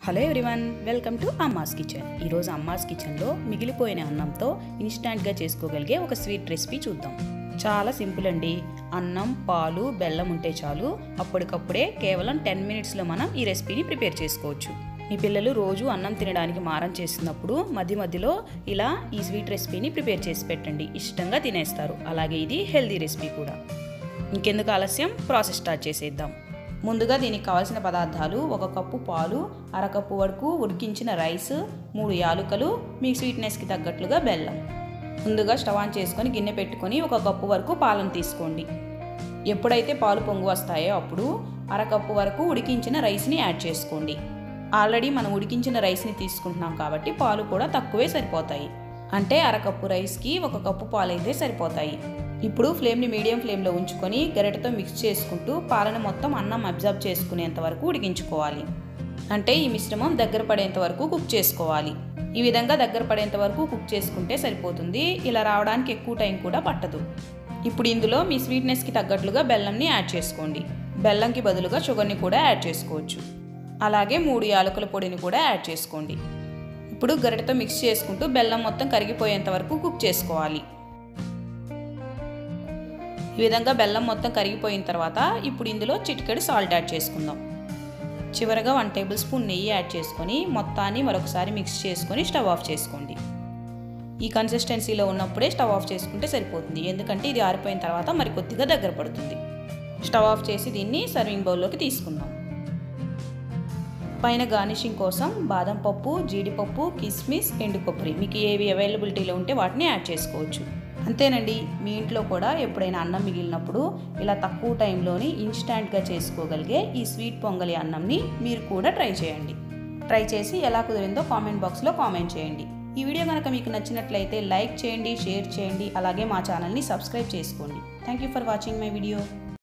hello everyone welcome to Amma's kitchen ఈరోజు అమ్మాస్ కిచెన్లో మిగిలిపోయిన అన్నంతో ఇన్స్టాంట్గా చేసుకోగలిగే ఒక స్వీట్ రెసిపీ చూద్దాం చాలా సింపుల్ అండి అన్నం పాలు బెల్లం ఉంటే చాలు అప్పటికప్పుడే కేవలం టెన్ మినిట్స్లో మనం ఈ రెసిపీని ప్రిపేర్ చేసుకోవచ్చు మీ పిల్లలు రోజు అన్నం తినడానికి మారం చేస్తున్నప్పుడు మధ్య మధ్యలో ఇలా ఈ స్వీట్ రెసిపీని ప్రిపేర్ చేసి పెట్టండి ఇష్టంగా తినేస్తారు అలాగే ఇది హెల్దీ రెసిపీ కూడా ఇంకెందుకు ఆలస్యం ప్రాసెస్ స్టార్ట్ చేసేద్దాం ముందుగా దీనికి కావాల్సిన పదార్థాలు ఒక కప్పు పాలు అరకప్పు వరకు ఉడికించిన రైస్ మూడు యాలుకలు మీ స్వీట్నెస్కి తగ్గట్లుగా బెల్లం ముందుగా స్టవ్ ఆన్ చేసుకొని గిన్నె పెట్టుకొని ఒక కప్పు వరకు పాలను తీసుకోండి ఎప్పుడైతే పాలు పొంగు వస్తాయో అప్పుడు అరకప్పు వరకు ఉడికించిన రైస్ని యాడ్ చేసుకోండి ఆల్రెడీ మనం ఉడికించిన రైస్ని తీసుకుంటున్నాం కాబట్టి పాలు కూడా తక్కువే సరిపోతాయి అంటే అరకప్పు రైస్కి ఒక కప్పు పాలు అయితే సరిపోతాయి ఇప్పుడు ఫ్లేమ్ని మీడియం ఫ్లేమ్లో ఉంచుకొని గరిటతో మిక్స్ చేసుకుంటూ పాలను మొత్తం అన్నం అబ్జర్వ్ చేసుకునేంత వరకు ఉడికించుకోవాలి అంటే ఈ మిశ్రమం దగ్గర పడేంత వరకు కుక్ చేసుకోవాలి ఈ విధంగా దగ్గర పడేంత వరకు కుక్ చేసుకుంటే సరిపోతుంది ఇలా రావడానికి ఎక్కువ టైం కూడా పట్టదు ఇప్పుడు ఇందులో మీ స్వీట్నెస్కి తగ్గట్లుగా బెల్లంని యాడ్ చేసుకోండి బెల్లంకి బదులుగా షుగర్ని కూడా యాడ్ చేసుకోవచ్చు అలాగే మూడు యాలకుల పొడిని కూడా యాడ్ చేసుకోండి ఇప్పుడు గరిటతో మిక్స్ చేసుకుంటూ బెల్లం మొత్తం కరిగిపోయేంత వరకు కుక్ చేసుకోవాలి ఈ విధంగా బెల్లం మొత్తం కరిగిపోయిన తర్వాత ఇప్పుడు ఇందులో చిటికెడు సాల్ట్ యాడ్ చేసుకుందాం చివరగా వన్ టేబుల్ స్పూన్ నెయ్యి యాడ్ చేసుకొని మొత్తాన్ని మరొకసారి మిక్స్ చేసుకొని స్టవ్ ఆఫ్ చేసుకోండి ఈ కన్సిస్టెన్సీలో ఉన్నప్పుడే స్టవ్ ఆఫ్ చేసుకుంటే సరిపోతుంది ఎందుకంటే ఇది ఆరిపోయిన తర్వాత మరి కొద్దిగా దగ్గర పడుతుంది స్టవ్ ఆఫ్ చేసి దీన్ని సర్వింగ్ బౌల్లోకి తీసుకుందాం పైన గార్నిషింగ్ కోసం బాదం పప్పు జీడిపప్పు కిస్మిస్ ఎండు కొబ్బరి మీకు ఏవి అవైలబిలిటీలో ఉంటే వాటిని యాడ్ చేసుకోవచ్చు అంతేనండి మీ ఇంట్లో కూడా ఎప్పుడైనా అన్నం మిగిలినప్పుడు ఇలా తక్కువ టైంలోని ఇన్స్టాంట్గా చేసుకోగలిగే ఈ స్వీట్ పొంగలి అన్నంని మీరు కూడా ట్రై చేయండి ట్రై చేసి ఎలా కుదిరిందో కామెంట్ బాక్స్లో కామెంట్ చేయండి ఈ వీడియో కనుక మీకు నచ్చినట్లయితే లైక్ చేయండి షేర్ చేయండి అలాగే మా ఛానల్ని సబ్స్క్రైబ్ చేసుకోండి thank you for watching my video